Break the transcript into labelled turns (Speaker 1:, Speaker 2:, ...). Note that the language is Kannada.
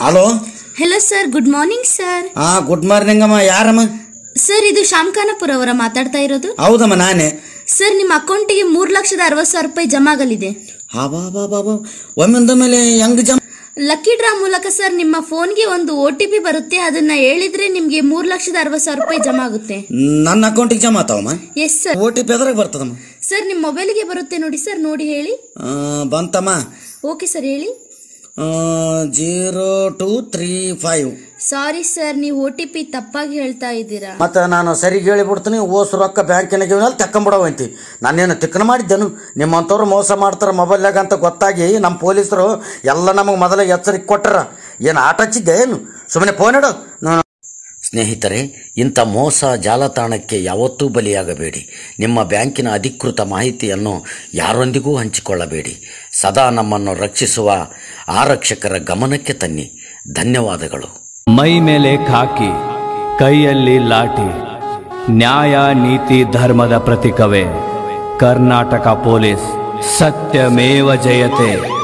Speaker 1: hello
Speaker 2: hello sir good morning sir
Speaker 1: ಹಾ ಗುಡ್ ಮಾರ್ನಿಂಗ್ ಅಮ್ಮ ಯಾರಮ್ಮ
Speaker 2: ಸರ್ ಇದು ಶ್ಯಾಮ್ ಖಾನಾಪುರ್ ಅವರ ಮಾತಾಡ್ತಾ ಇರೋದು
Speaker 1: ಹೌದಮ್ಮ ನಾನೇ
Speaker 2: ಸರ್ ನಿಮ್ಮ ಅಕೌಂಟಿಗೆ ಮೂರು ಲಕ್ಷದ ಅರವತ್ತು ಸಾವಿರ ರೂಪಾಯಿ ಜಮಾ ಆಗಲಿದೆ
Speaker 1: ಹಾ ಬಾ ಬಾ ಬಾ ಬಾ ಒಮ್ಮಿಂದ ಮೇಲೆ ಹೆಂಗ್ ಜಮ್
Speaker 2: ಲಕ್ಕಿ ಡ್ರಾ ಮೂಲಕ ಸರ್ ನಿಮ್ಮ ಫೋನ್ಗೆ ಒಂದು ಒ ಟಿ ಪಿ ಬರುತ್ತೆ ಅದನ್ನ ಹೇಳಿದ್ರೆ ನಿಮ್ಗೆ ಮೂರು ಲಕ್ಷದ ಅರವತ್ತು ಸಾವಿರ ರೂಪಾಯಿ ಜಮಾ ಆಗುತ್ತೆ
Speaker 1: ನನ್ನ ಅಕೌಂಟಿಗೆ ಜಮಾ ಆತಾವಮ್ಮ
Speaker 2: yes sir
Speaker 1: O T P ಎದ್ರಾಗ ಬರ್ತದಮ್ಮ
Speaker 2: ಸರ್ ನಿಮ್ಮ ಮೊಬೈಲಿಗೆ ಬರುತ್ತೆ ನೋಡಿ ಸರ್ ನೋಡಿ ಹೇಳಿ
Speaker 1: ಆ, ಬಂತಮ್ಮ
Speaker 2: ಓಕೆ ಸರ್ ಹೇಳಿ
Speaker 1: zero two three five
Speaker 2: sorry sir ನೀವು ಒ ಟಿ ಪಿ ತಪ್ಪಾಗಿ ಹೇಳ್ತಾ ಇದ್ದೀರಾ
Speaker 1: ಮತ್ತೆ ನಾನು ಸರಿಗೆ ಹೇಳಿಬಿಡ್ತೀನಿ ಓಸು ರೊಕ್ಕ ಬ್ಯಾಂಕಿನಾಗ ಇವನಲ್ಲಿ ತಕ್ಕೊಂಬಿಡವಂತಿ ನಾನೇನು ತಿಕ್ಕನ ಮಾಡಿದ್ದೆನು ನಿಮ್ಮಂಥವ್ರು ಮೋಸ ಮಾಡ್ತಾರೆ ಮೊಬೈಲ್ನಾಗ ಅಂತ ಗೊತ್ತಾಗಿ ನಮ್ಮ ಪೊಲೀಸರು ಎಲ್ಲ ನಮಗೆ ಮೊದಲ ಎಚ್ಚರಿಕೆ ಕೊಟ್ಟರ ಏನು ಆಟ ಹಚ್ಚಿದ್ದೆ ಏನು ಸುಮ್ಮನೆ ಫೋನ್ ಇಡು ನಾನು ಸ್ನೇಹಿತರೆ ಇಂಥ ಮೋಸ ಜಾಲತಾಣಕ್ಕೆ ಯಾವತ್ತೂ ಬಲಿಯಾಗಬೇಡಿ ನಿಮ್ಮ ಬ್ಯಾಂಕಿನ ಅಧಿಕೃತ ಮಾಹಿತಿಯನ್ನು ಯಾರೊಂದಿಗೂ ಹಂಚಿಕೊಳ್ಳಬೇಡಿ ಸದಾ ನಮ್ಮನ್ನು ರಕ್ಷಿಸುವ ಆರಕ್ಷಕರ ಗಮನಕ್ಕೆ ತನ್ನಿ ಧನ್ಯವಾದಗಳು
Speaker 3: ಮೈ ಮೇಲೆ ಖಾಕಿ ಕೈಯಲ್ಲಿ ಲಾಠಿ ನ್ಯಾಯ ನೀತಿ ಧರ್ಮದ ಪ್ರತೀಕವೇ ಕರ್ನಾಟಕ ಪೊಲೀಸ್ ಸತ್ಯಮೇವ ಜಯತೆ